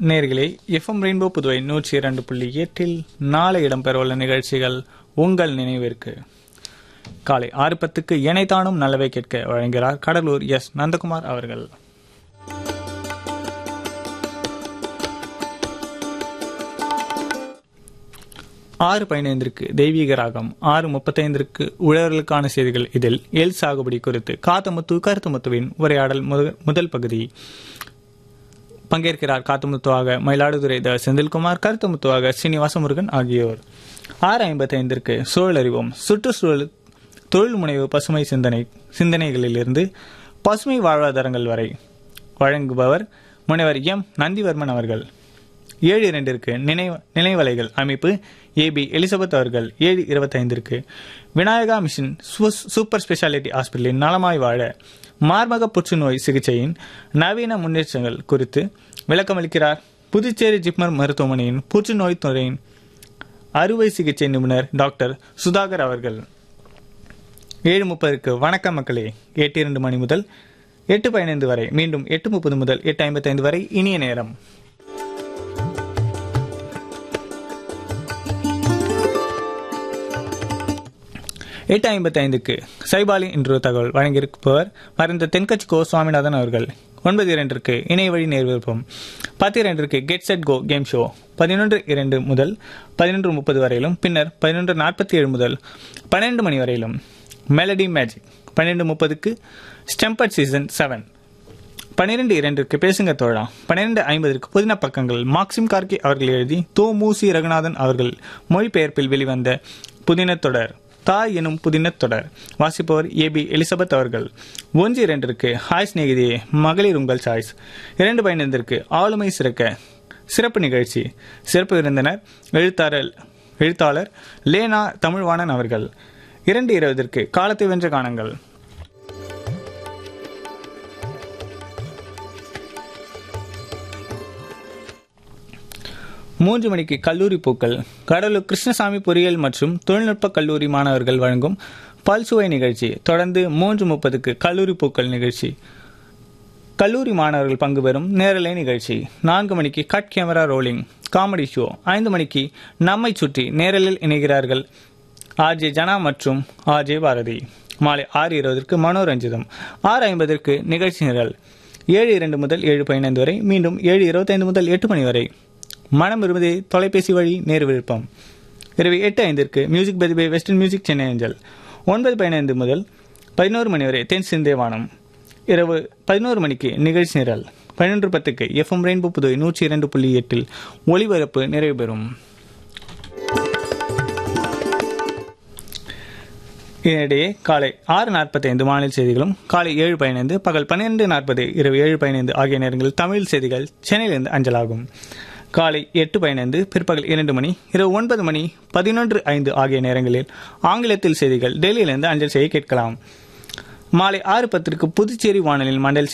நேர்களே FM rainbow Puduvai நூற்றி இரண்டு புள்ளி எட்டில் நாளை இடம்பெறவுள்ள நிகழ்ச்சிகள் உங்கள் நினைவிற்கு காலை ஆறு பத்துக்கு இணைத்தானும் நல்லவை கேட்க வழங்குகிறார் கடலூர் எஸ் நந்தகுமார் அவர்கள் ஆறு பதினைந்திற்கு தெய்வீக ராகம் ஆறு முப்பத்தைந்திற்கு உழவர்களுக்கான செய்திகள் இதில் எல் சாகுபடி குறித்து காத்தமுத்து கருத்துமுத்துவின் உரையாடல் முத- முதல் பகுதி பங்கேற்கிறார் காத்தமுத்துவாக மயிலாடுதுறை த செந்தில்குமார் கருத்துமுத்துவாக ஸ்ரீனிவாச முருகன் ஆகியோர் ஆறு ஐம்பத்தைந்திற்கு சூழல் அறிவோம் சுற்றுச்சூழல் தொழில் முனைவு பசுமை சிந்தனை சிந்தனைகளிலிருந்து பசுமை வாழ்வாதாரங்கள் வரை வழங்குபவர் முனைவர் எம் நந்திவர்மன் அவர்கள் ஏழு இரண்டிற்கு நினைவு நினைவலைகள் அமைப்பு ஏபி எலிசபெத் அவர்கள் ஏழு இருபத்தைந்திற்கு விநாயகா மிஷன் சூ- சூப்பர் ஸ்பெஷாலிட்டி ஹாஸ்பிட்டலின் நலமாய் வாழ மார்பக புற்றுநோய் சிகிச்சையின் நவீன முன்னேற்றங்கள் குறித்து விளக்கமளிக்கிறார் புதுச்சேரி ஜிப்மர் மருத்துவமனையின் புற்றுநோய் துறையின் அறுவை சிகிச்சை நிபுணர் டாக்டர் சுதாகர் அவர்கள் ஏழு முப்பதுக்கு வணக்கம் மக்களே எட்டு இரண்டு மணி முதல் எட்டு பதினைந்து வரை மீண்டும் எட்டு முப்பது முதல் எட்டு ஐம்பத்தைந்து வரை இனிய நேரம் எட்டு ஐம்பத்தி ஐந்துக்கு சைபாலி என்று ஒரு தகவல் வழங்கியிருப்பவர் மறைந்த தென்கட்சி கோ சுவாமிநாதன் அவர்கள் ஒன்பது இரண்டிற்கு இணைய வழி நேர்விருப்பம் பத்து இரண்டிற்கு get set go game show பதினொன்று இரண்டு முதல் பதினொன்று முப்பது வரையிலும் பின்னர் பதினொன்று நாற்பத்தி ஏழு முதல் பன்னெண்டு மணி வரையிலும் மெலடி மேஜிக் பன்னெண்டு முப்பதுக்கு ஸ்டெம்பட் சீசன் செவன் பன்னிரண்டு இரண்டிற்கு பேசுங்க தோழா பன்னிரண்டு ஐம்பதற்கு புதின பக்கங்கள் மாக்சிம் கார்கி அவர்கள் எழுதி தோ மூசி ரகுநாதன் அவர்கள் மொழிபெயர்ப்பில் வெளிவந்த புதின தொடர் தாய் எனும் புதின தொடர் வாசிப்பவர் ஏபி எலிசபெத் அவர்கள் ஒன்று இரண்டிற்கு ஹாய் சிநேகிதியே மகளிர் உங்கள் சாய்ஸ் இரண்டு பதினைந்திற்கு ஆளுமை சிறக்க சிறப்பு நிகழ்ச்சி சிறப்பு விருந்தினர் எழுத்தாளர் எழுத்தாளர் லேனா தமிழ்வாணன் அவர்கள் இரண்டு இருபதற்கு காலத்தை வென்ற காணங்கள் மூன்று மணிக்கு கல்லூரி பூக்கள் கடலூர் கிருஷ்ணசாமி பொறியியல் மற்றும் தொழில்நுட்ப கல்லூரி மாணவர்கள் வழங்கும் பல்சுவை நிகழ்ச்சி தொடர்ந்து மூன்று முப்பதுக்கு கல்லூரி பூக்கள் நிகழ்ச்சி கல்லூரி மாணவர்கள் பங்கு பெறும் நேரலை நிகழ்ச்சி நான்கு மணிக்கு cut camera rolling comedy show ஐந்து மணிக்கு நம்மை சுற்றி நேரலில் இணைகிறார்கள் ஆர்ஜே ஜனா மற்றும் ஆர்ஜே பாரதி மாலை ஆறு இருபதற்கு மனோரஞ்சிதம் ஆறு ஐம்பதற்கு நிகழ்ச்சி நிரல் ஏழு இரண்டு முதல் ஏழு பதினைந்து வரை மீண்டும் ஏழு இருபத்தைந்து முதல் எட்டு மணி வரை மனம் விரும்புதே தொலைபேசி வழி நேரு விருப்பம் இரவு எட்டு ஐந்திற்கு மியூசிக் பதிபை வெஸ்டர்ன் மியூசிக் சென்னை ஏஞ்சல் ஒன்பது பதினைந்து முதல் பதினோரு மணி வரை தென் சிந்தேவானம் இரவு பதினோரு மணிக்கு நிகழ்ச்சி நிரல் பதினொன்று பத்துக்கு எஃப்எம் ரெயின்போ புதுவை நூற்றி இரண்டு புள்ளி எட்டில் ஒளிபரப்பு நிறைவு பெறும் இதனிடையே காலை ஆறு நாற்பத்தைந்து மாநில செய்திகளும் காலை ஏழு பதினைந்து பகல் பன்னிரண்டு நாற்பது இரவு ஏழு பதினைந்து ஆகிய நேரங்களில் தமிழ் செய்திகள் சென்னையிலிருந்து அஞ்சலாகும் காலை எட்டு பதினைந்து பிற்பகல் இரண்டு மணி இரவு ஒன்பது மணி பதினொன்று ஐந்து ஆகிய நேரங்களில் ஆங்கிலத்தில் செய்திகள் டெல்லியிலிருந்து அஞ்சல் செய்ய கேட்கலாம் மாலை ஆறு பத்திற்கு புதுச்சேரி வானொலியில் மண்டல்